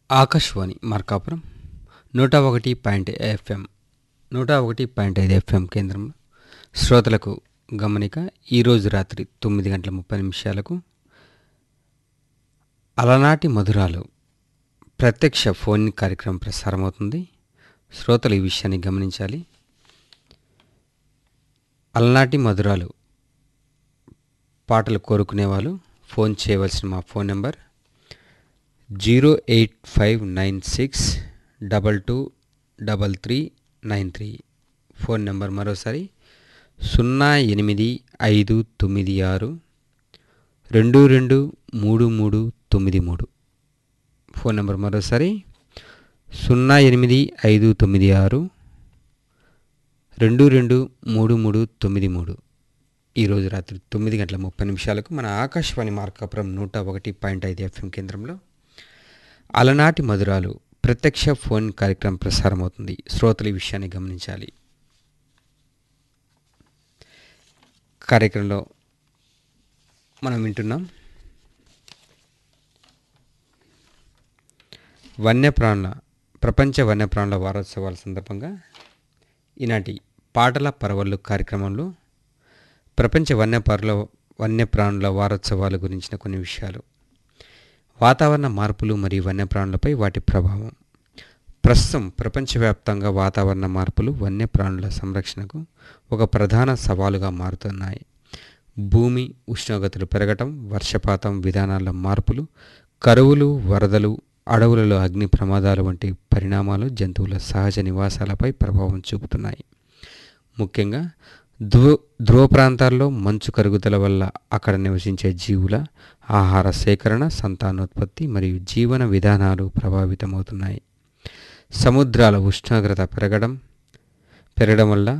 ఆకాశవాణి మార్కాపురం నూట ఒకటి point FM నూట ఒకటి పాయింట్ ఐదు ఎఫ్ఎం కేంద్రం శ్రోతలకు గమనిక ఈరోజు రాత్రి తొమ్మిది గంటల ముప్పై నిమిషాలకు అలనాటి మధురాలు ప్రత్యక్ష ఫోన్ కార్యక్రమం ప్రసారమవుతుంది శ్రోతలు ఈ విషయాన్ని గమనించాలి అలనాటి మధురాలు పాటలు కోరుకునేవాళ్ళు ఫోన్ చేయవలసిన మా phone number zero eight five nine six double two double three nine three phone number మరోసారి సున్నా ఎనిమిది ఐదు తొమ్మిది ఆరు రెండు రెండు మూడు మూడు తొమ్మిది మూడు ఫోన్ నెంబర్ మరోసారి సున్నా ఎనిమిది ఐదు తొమ్మిది ఆరు రెండు రెండు మూడు మూడు తొమ్మిది మూడు ఈరోజు రాత్రి తొమ్మిది గంటల ముప్పై నిమిషాలకు మన ఆకాశవాణి మార్కాపురం నూట ఒకటి పాయింట్ ఐదు ఎఫ్ఎం కేంద్రంలో అలనాటి మధురాలు ప్రత్యక్ష ఫోన్ కార్యక్రమం ప్రసారమవుతుంది శ్రోతలు ఈ విషయాన్ని గమనించాలి కార్యక్రమంలో మనం వింటున్నాం వన్యప్రాణుల ప్రపంచ వన్యప్రాణుల వారోత్సవాల సందర్భంగా ఈనాటి పాటల పరవళ్ళు కార్యక్రమంలో ప్రపంచ వన్యపరుల వన్యప్రాణుల వారోత్సవాల గురించిన కొన్ని విషయాలు వాతావరణ మార్పులు మరియు వన్యప్రాణులపై వాటి ప్రభావం ప్రస్తుతం ప్రపంచవ్యాప్తంగా వాతావరణ మార్పులు వన్యప్రాణుల సంరక్షణకు ఒక ప్రధాన సవాలుగా మారుతున్నాయి భూమి ఉష్ణోగ్రతలు పెరగటం వర్షపాతం విధానాల మార్పులు కరువులు వరదలు అడవులలో అగ్ని ప్రమాదాలు వంటి పరిణామాలు జంతువుల సహజ నివాసాలపై ప్రభావం చూపుతున్నాయి ముఖ్యంగా ధ్రువ ధ్రువ ప్రాంతాల్లో మంచు కరుగుదల వల్ల అక్కడ నివసించే జీవుల ఆహార సేకరణ సంతానోత్పత్తి మరియు జీవన విధానాలు ప్రభావితమవుతున్నాయి సముద్రాల ఉష్ణోగ్రత పెరగడం పెరగడం వల్ల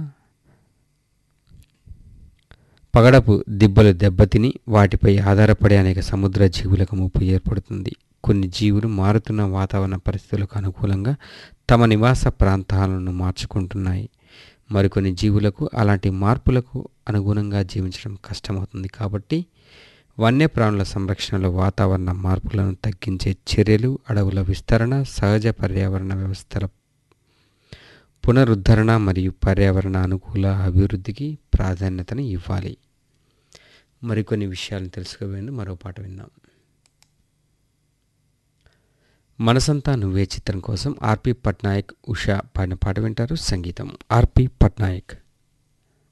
పగడపు దిబ్బలు దెబ్బతిని వాటిపై ఆధారపడే అనేక సముద్ర జీవులకు ముప్పు ఏర్పడుతుంది కొన్ని జీవులు మారుతున్న వాతావరణ పరిస్థితులకు అనుకూలంగా తమ నివాస ప్రాంతాలను మార్చుకుంటున్నాయి మరికొన్ని జీవులకు అలాంటి మార్పులకు అనుగుణంగా జీవించడం కష్టమవుతుంది కాబట్టి వన్యప్రాణుల సంరక్షణలో వాతావరణ మార్పులను తగ్గించే చర్యలు అడవుల విస్తరణ సహజ పర్యావరణ వ్యవస్థల పునరుద్ధరణ మరియు పర్యావరణ అనుకూల అభివృద్ధికి ప్రాధాన్యతను ఇవ్వాలి మరికొన్ని విషయాలను తెలుసుకోవేందుకు మరో పాట విందాం మనసంతా నువ్వే చిత్రం కోసం ఆర్పి పట్నాయక్ ఉషా పాడిన పాట వింటారు సంగీతం ఆర్పి పట్నాయక్